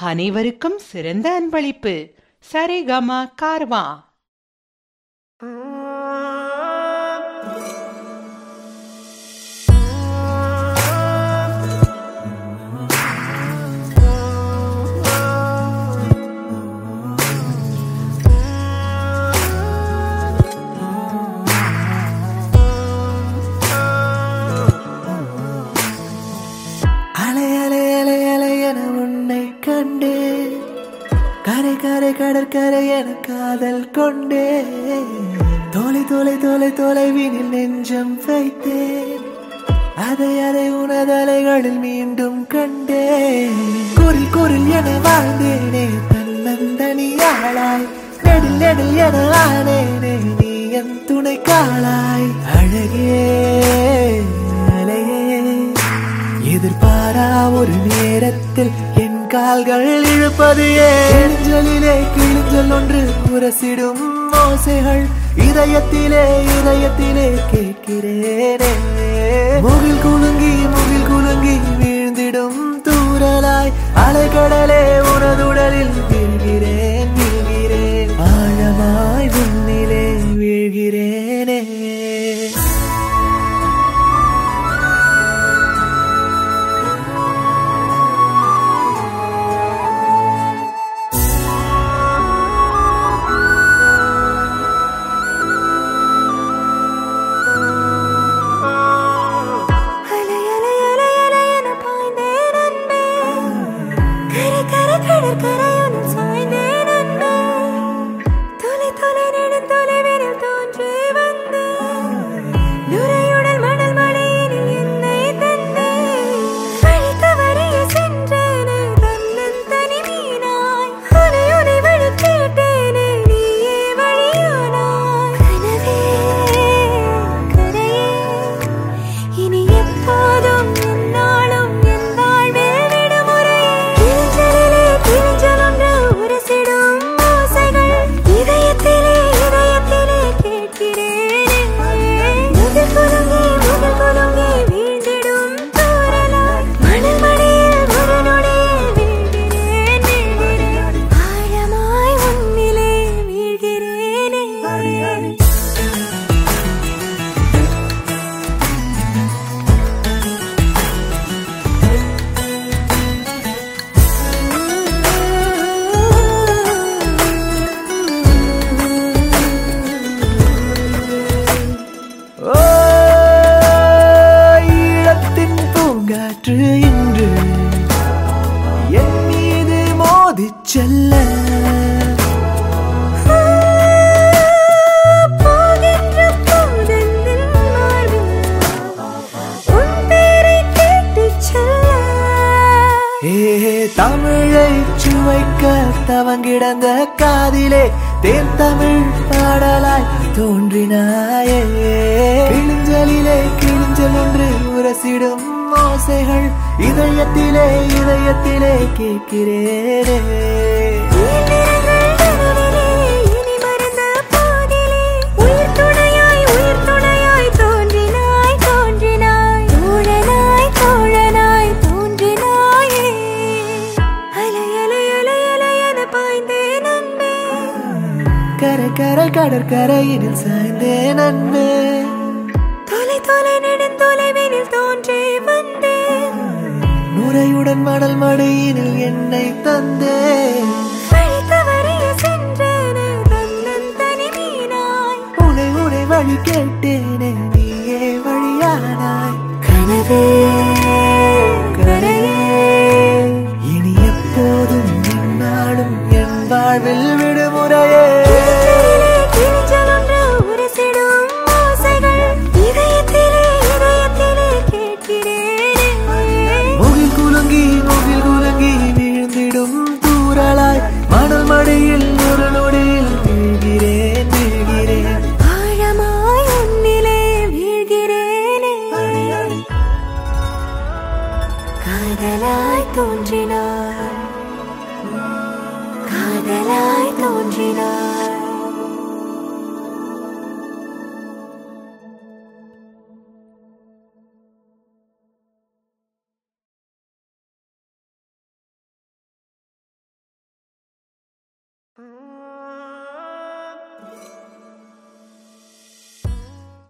அனைவருக்கும் சிறந்த அன்பளிப்பு சரிகம கார்வா அலை அலை அலை அலை என உன்னை கண்டே கரை கரை கடற்கரை என காதல் கொண்டே தொலை தொலை தொலை தொலைவினில் நெஞ்சம் வைத்தேன் அதை அதை உனதலைகளில் மீண்டும் கண்டே குரில் குரில் என வாழ்ந்தேனே தன்னந்தனியாளாய் நெடில் நெடில் என ஆனேனே நீ என் துணை காளாய் அழகே அலையே எதிர்பாரா ஒரு நேரத்தில் என் கால்கள் இழுப்பது ஏஞ்சலிலே கிழிஞ்சல் ஒன்று உரசிடும் ஓசைகள் இதயத்திலே இதயத்திலே கேட்கிறேனே முகில் குலுங்கி முகில் குலுங்கி வீழ்ந்திடும் தூரலாய் அலைக்கடலே உனதுடலில் வீழ்கிறேன் வீழ்கிறேன் ஆழமாய் உன்னிலே வீழ்கிறேனே அலை அலை அலை அலை என பாய்ந்தேன் அன்பே கரை கரை கடற்கரையுடன் சாய்ந்தேன் அன்பே தொலை தொலை நெடுந்தொலைவினில் தோன்றி வந்தேன் நுரையுடன் மணல் மலையினில் என்னை தந்தேன் வழி தவறிய சென்றேனே தன்னன் தனி மீனாய் உனை உனை வழி கேட்டேனே நீயே வழியானாய் கனவே கரையே இனி எப்போதும் என்னாலும் என் வாழ்வில் விடுமுறையே கிழிஞ்சலிலே கிழிஞ்சல் ஒன்று உரசிடும் ஓசைகள் இதயத்திலே இதயத்திலே கேட்கிறேனே முகில் குலுங்கி முகில் குலுங்கி வீழ்ந்திடும் தூறலாய் மணல் மடியில் ஒரு நொடியில் வீழ்கிறேன் வீழ்கிறேன் ஆழமாய் உன்னிலே வீழ்கிறேனே ஓ, ஈழத்தின் பூங்காற்று இன்று என் மீது மோதிச் செல்ல போகின்ற போதெந்தில் மார்பில் உன் பேரை கேட்டுச் செல்ல ஏ தமிழை சுவைக்க தவங்கிடந்த காதிலே தேன் தமிழ் பாடலாய் தோன்றினாயே கிழிஞ்சலிலே கிழிஞ்சல் ஒன்று உரசிடும் ஓசைகள் இதயத்திலே இதயத்திலே கேட்கிறேனே நீர்நிறங்கள் நடுவிலே இனி மறந்த போதிலே உயிர் துணையாய் உயிர் துணையாய் தோன்றினாய் தோன்றினாய் தோழனாய் தோழனாய் தோன்றினாயே அலை அலை அலை அலை என பாய்ந்தேன் அன்பே கரை கரை கடற்கரையினில் சாய்ந்தேன் அன்பே தொலை தொலை நெடுந்தொலைவினில் தோன்றி வந்தேன் நுரையுடன் மணல் மடியினில் என்னை தந்தேன் வழி தவறிய சென்றேனே தன்னன் தனி மீனாய் உனை உனை வழி கேட்டேனே நீயே வழியானாய் கனவே கரையே இனி எப்போதும் என்னாலும் என் வாழ்வில் விடுமுறையே கிழிஞ்சலிலே கிழிஞ்சல் ஒன்று உரசிடும் ஓசைகள் இதயத்திலே இதயத்திலே கேட்கிறேனே முகில் குலுங்கி முகில் குலுங்கி வீழ்ந்திடும் தூரலாய் மணல் மடியில் ஒரு நொடியில் வீழ்கிறேன் வீழ்கிறேன் ஆழமாய் உன்னிலே வீழ்கிறேனே காதலாய் தோன்றினாய் காதலாய் ஆ